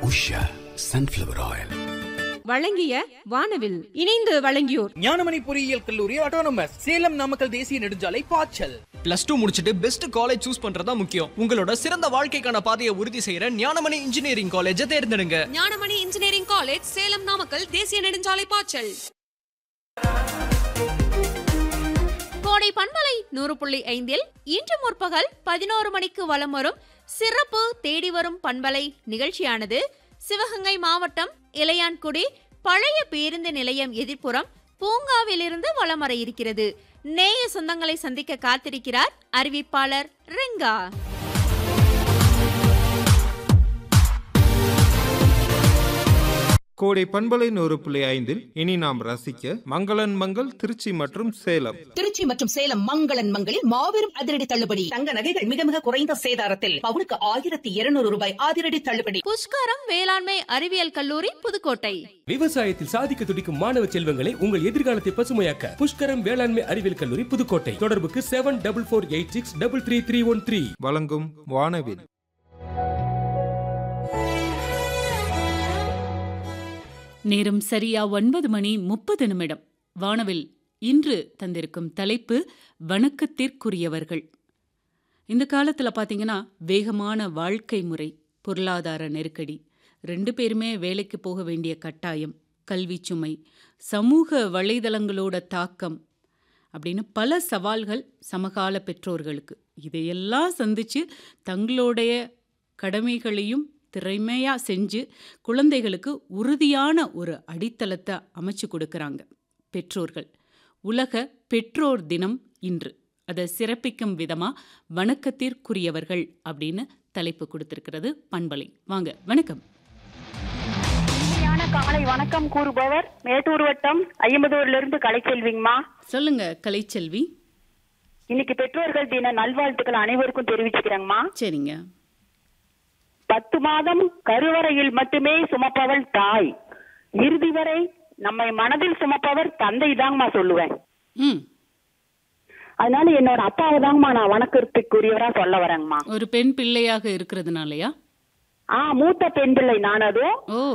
Usha sunflower oil வழங்கிய வானவில் இணைந்து வழங்கியோர் ஞானமணி பொறியியல் கல்லூரி ஆட்டோனமஸ் சேலம் நாமக்கல் தேசிய நெடுஞ்சாலை பாய்ச்சல் பிளஸ் டூ முடிச்சிட்டு பெஸ்ட் காலேஜ் சூஸ் பண்றதா முக்கியம் உங்களோட சிறந்த வாழ்க்கைக்கான பாதையை உறுதி செய்யற ஞானமணி இன்ஜினியரிங் காலேஜை தேர்ந்தெடுங்க ஞானமணி இன்ஜினியரிங் காலேஜ் சேலம் நாமக்கல் தேசிய நெடுஞ்சாலை பாய்ச்சல் கோடை பண்பலை நூறு புள்ளி ஐந்தில் இன்று முற்பகல் பதினோரு மணிக்கு வலம் வரும் சிறப்பு தேடி வரும் பண்பலை நிகழ்ச்சியானது சிவகங்கை மாவட்டம் இளையான்குடி பழைய பேருந்து நிலையம் எதிர்ப்புறம் பூங்காவிலிருந்து வலம் வர இருக்கிறது நேய சொந்தங்களை சந்திக்க காத்திருக்கிறார் அறிவிப்பாளர் ரெங்கா கோடை பண்பலை நூறு புள்ளி ஐந்தில் இனி நாம் ரசிக்க மங்களன் மங்கள் திருச்சி மற்றும் சேலம் திருச்சி மற்றும் சேலம் மங்களன் மங்களில் மாபெரும் அதிரடி தள்ளுபடி தங்க நகைகள் மிக மிக குறைந்த சேதாரத்தில் பவுனுக்கு ஆயிரத்தி இருநூறு ரூபாய் அதிரடி தள்ளுபடி புஷ்கரம் வேளாண்மை அறிவியல் கல்லூரி புதுக்கோட்டை விவசாயத்தில் சாதிக்க துடிக்கும் மாணவ செல்வங்களை உங்கள் எதிர்காலத்தை பசுமையாக்க புஷ்கரம் வேளாண்மை அறிவியல் கல்லூரி புதுக்கோட்டை தொடர்புக்கு seven double four eight six double three three one three வழங்கும் வானவில் நேரம் சரியா ஒன்பது மணி முப்பது நிமிடம் வானவில் இன்று தந்திருக்கும் தலைப்பு வணக்கத்திற்குரியவர்கள் இந்த காலத்தில் பார்த்தீங்கன்னா வேகமான வாழ்க்கை முறை பொருளாதார நெருக்கடி ரெண்டு பேருமே வேலைக்கு போக வேண்டிய கட்டாயம் கல்வி சுமை சமூக வலைதளங்களோட தாக்கம் அப்படின்னு பல சவால்கள் சமகால பெற்றோர்களுக்கு இதையெல்லாம் சந்திச்சு தங்களுடைய கடமைகளையும் திறமையாக செஞ்சு குழந்தைகளுக்கு உறுதியான ஒரு அடித்தளத்தை அமைச்சு கொடுக்குறாங்க பெற்றோர்கள் உலக பெற்றோர் தினம் இன்று அதை சிறப்பிக்கும் விதமாக வணக்கத்திற்குரியவர்கள் அப்படின்னு தலைப்பு கொடுத்திருக்கிறது பண்பலை வாங்க வணக்கம் இனிமையான காலை வணக்கம் கூறுபவர் மேட்டூர் வட்டம் ஐம்பதூர்ல இருந்து கலைச்செல்விங்கம்மா சொல்லுங்க கலைச்செல்வி இன்னைக்கு பெற்றோர்கள் தின நல்வாழ்த்துக்கள் அனைவருக்கும் தெரிவிச்சுக்கிறேங்கம்மா சரிங்க பத்து மாதம் கருவறையில் மட்டுமே சுமப்பவள் தாய் இறுதி வரை நம்மை மனதில் சுமப்பவர் தந்தை தாங்கம்மா சொல்லுவேன் ம் அதனால என்னோட அப்பாவை தாங்கம்மா நான் வணக்கத்துக்குரியவரா சொல்ல வரேங்கம்மா ஒரு பெண் பிள்ளையாக இருக்கிறதுனாலயா ஆ மூத்த பெண் பிள்ளை நான் அதுவும் ஓ